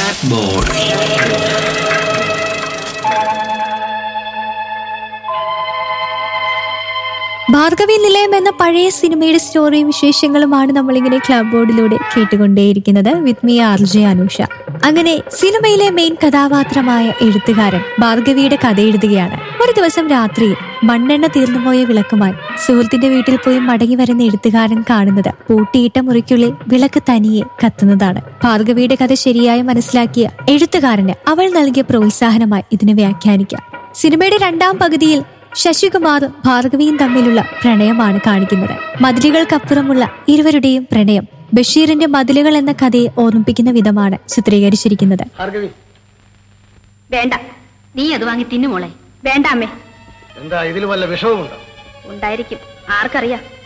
Clapboard. Bhargavi നിലയം എന്ന പഴയ സിനിമയുടെ സ്റ്റോറിയും വിശേഷങ്ങളുമാണ് നമ്മളിങ്ങനെ ക്ലബ് ബോർഡിലൂടെ കേട്ടുകൊണ്ടേയിരിക്കുന്നത് with me R J Anusha അങ്ങനെ സിനിമയിലെ മെയിൻ കഥാപാത്രമായ എഴുത്തുകാരൻ ഭാർഗവിയുടെ കഥ എഴുതുകയാണ് ഒരു ദിവസം രാത്രിയിൽ മണ്ണെണ്ണ തീർന്നുപോയ വിളക്കുമായി സുഹൃത്തിന്റെ വീട്ടിൽ പോയി മടങ്ങി വരുന്ന എഴുത്തുകാരൻ കാണുന്നത് പൂട്ടിയിട്ട മുറിക്കുള്ളിൽ വിളക്ക് തനിയെ കത്തുന്നതാണ് ഭാർഗവിയുടെ കഥ ശരിയായി മനസ്സിലാക്കിയ എഴുത്തുകാരന് അവൾ നൽകിയ പ്രോത്സാഹനമായി ഇതിനെ വ്യാഖ്യാനിക്കാം സിനിമയുടെ രണ്ടാം പകുതിയിൽ ശശികുമാറും ഭാർഗവിയും തമ്മിലുള്ള പ്രണയമാണ് കാണിക്കുന്നത് മതിലുകൾക്കപ്പുറമുള്ള ഇരുവരുടെയും പ്രണയം ബഷീറിന്റെ മതിലുകൾ എന്ന കഥയെ ഓർമ്മിപ്പിക്കുന്ന വിധമാണ് ചിത്രീകരിച്ചിരിക്കുന്നത് ഭാർഗവി വേണ്ട നീ അത് വാങ്ങി തിന്നു മോളെ വേണ്ട അമ്മേ എന്താ ഇതിൽ വല്ല വിഷമമുണ്ടോ ഉണ്ടായിരിക്കും ആർക്കറിയാം